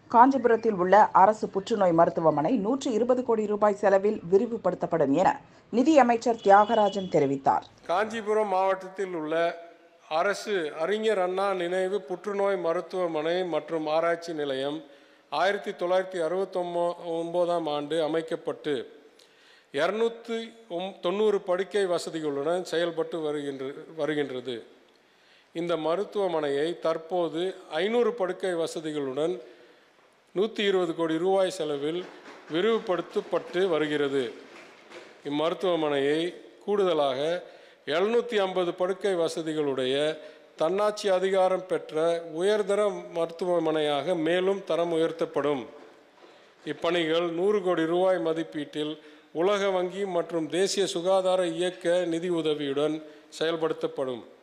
காஞ்சிபுரத்தில் உள்ள அரசு புற்றுநோய் மருத்துவமனை நூற்று இருபது கோடி ரூபாய் செலவில் விரிவுபடுத்தப்படும் என நிதியமைச்சர் தியாகராஜன் தெரிவித்தார் காஞ்சிபுரம் மாவட்டத்தில் உள்ள அரசு அறிஞர் அண்ணா நினைவு புற்றுநோய் மருத்துவமனை மற்றும் ஆராய்ச்சி நிலையம் ஆயிரத்தி தொள்ளாயிரத்தி அறுபத்தொம்போ ஒம்போதாம் ஆண்டு அமைக்கப்பட்டு இரநூத்தி தொண்ணூறு படுக்கை வசதிகளுடன் செயல்பட்டு வருகின்ற வருகின்றது இந்த மருத்துவமனையை தற்போது ஐநூறு படுக்கை வசதிகளுடன் நூற்றி இருபது கோடி ரூபாய் செலவில் விரிவுபடுத்தப்பட்டு வருகிறது இம்மருத்துவமனையை கூடுதலாக எழுநூற்றி ஐம்பது படுக்கை வசதிகளுடைய தன்னாட்சி அதிகாரம் பெற்ற உயர்தர மருத்துவமனையாக மேலும் தரம் உயர்த்தப்படும் இப்பணிகள் நூறு கோடி ரூபாய் மதிப்பீட்டில் உலக வங்கி மற்றும் தேசிய சுகாதார இயக்க நிதி உதவியுடன் செயல்படுத்தப்படும்